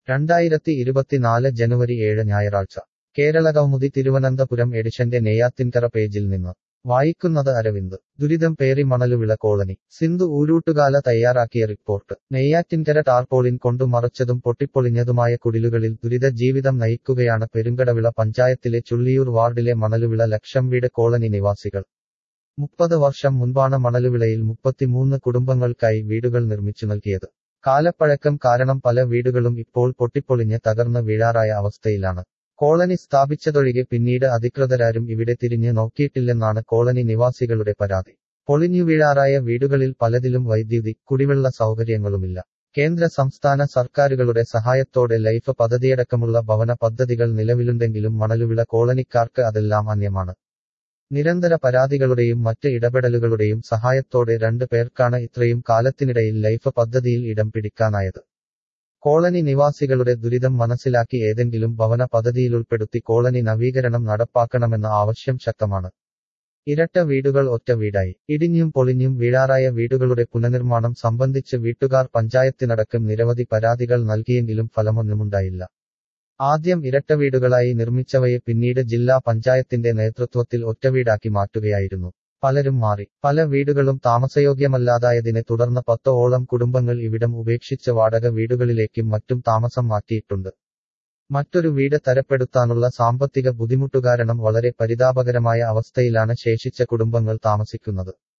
രണ്ടായിരത്തി ഇരുപത്തിനാല് ജനുവരി ഏഴ് ഞായറാഴ്ച കേരളകൗമുദി തിരുവനന്തപുരം എഡിഷന്റെ നെയ്യാത്തിൻകര പേജിൽ നിന്ന് വായിക്കുന്നത് അരവിന്ദ് ദുരിതം പേറി മണലുവിള കോളനി സിന്ധു ഊരൂട്ടുകാല തയ്യാറാക്കിയ റിപ്പോർട്ട് നെയ്യാറ്റിൻകര ടാർപോളിൻ കൊണ്ടു മറച്ചതും പൊട്ടിപ്പൊളിഞ്ഞതുമായ കുടിലുകളിൽ ദുരിത ജീവിതം നയിക്കുകയാണ് പെരുങ്കടവിള പഞ്ചായത്തിലെ ചുള്ളിയൂർ വാർഡിലെ മണലുവിള ലക്ഷം വീട് കോളനി നിവാസികൾ മുപ്പത് വർഷം മുൻപാണ് മണലുവിളയിൽ മുപ്പത്തിമൂന്ന് കുടുംബങ്ങൾക്കായി വീടുകൾ നിർമ്മിച്ചു നൽകിയത് കാലപ്പഴക്കം കാരണം പല വീടുകളും ഇപ്പോൾ പൊട്ടിപ്പൊളിഞ്ഞ് തകർന്ന് വീഴാറായ അവസ്ഥയിലാണ് കോളനി സ്ഥാപിച്ചതൊഴികെ പിന്നീട് അധികൃതരാരും ഇവിടെ തിരിഞ്ഞ് നോക്കിയിട്ടില്ലെന്നാണ് കോളനി നിവാസികളുടെ പരാതി പൊളിഞ്ഞു വീഴാറായ വീടുകളിൽ പലതിലും വൈദ്യുതി കുടിവെള്ള സൗകര്യങ്ങളുമില്ല കേന്ദ്ര സംസ്ഥാന സർക്കാരുകളുടെ സഹായത്തോടെ ലൈഫ് പദ്ധതിയടക്കമുള്ള ഭവന പദ്ധതികൾ നിലവിലുണ്ടെങ്കിലും മണലുവിള കോളനിക്കാർക്ക് അതെല്ലാം അന്യമാണ് നിരന്തര പരാതികളുടെയും മറ്റ് ഇടപെടലുകളുടെയും സഹായത്തോടെ രണ്ട് പേർക്കാണ് ഇത്രയും കാലത്തിനിടയിൽ ലൈഫ് പദ്ധതിയിൽ ഇടം പിടിക്കാനായത് കോളനി നിവാസികളുടെ ദുരിതം മനസ്സിലാക്കി ഏതെങ്കിലും ഭവന പദ്ധതിയിലുൾപ്പെടുത്തി കോളനി നവീകരണം നടപ്പാക്കണമെന്ന ആവശ്യം ശക്തമാണ് ഇരട്ട വീടുകൾ ഒറ്റ വീടായി ഇടിഞ്ഞും പൊളിഞ്ഞും വീഴാറായ വീടുകളുടെ പുനർനിർമ്മാണം സംബന്ധിച്ച് വീട്ടുകാർ പഞ്ചായത്തിനടക്കം നിരവധി പരാതികൾ നൽകിയെങ്കിലും ഫലമൊന്നുമുണ്ടായില്ല ആദ്യം ഇരട്ട വീടുകളായി നിർമ്മിച്ചവയെ പിന്നീട് ജില്ലാ പഞ്ചായത്തിന്റെ നേതൃത്വത്തിൽ ഒറ്റവീടാക്കി മാറ്റുകയായിരുന്നു പലരും മാറി പല വീടുകളും താമസയോഗ്യമല്ലാതായതിനെ തുടർന്ന് പത്തോളം കുടുംബങ്ങൾ ഇവിടം ഉപേക്ഷിച്ച് വാടക വീടുകളിലേക്കും മറ്റും താമസം മാറ്റിയിട്ടുണ്ട് മറ്റൊരു വീട് തരപ്പെടുത്താനുള്ള സാമ്പത്തിക ബുദ്ധിമുട്ടുകാരണം വളരെ പരിതാപകരമായ അവസ്ഥയിലാണ് ശേഷിച്ച കുടുംബങ്ങൾ താമസിക്കുന്നത്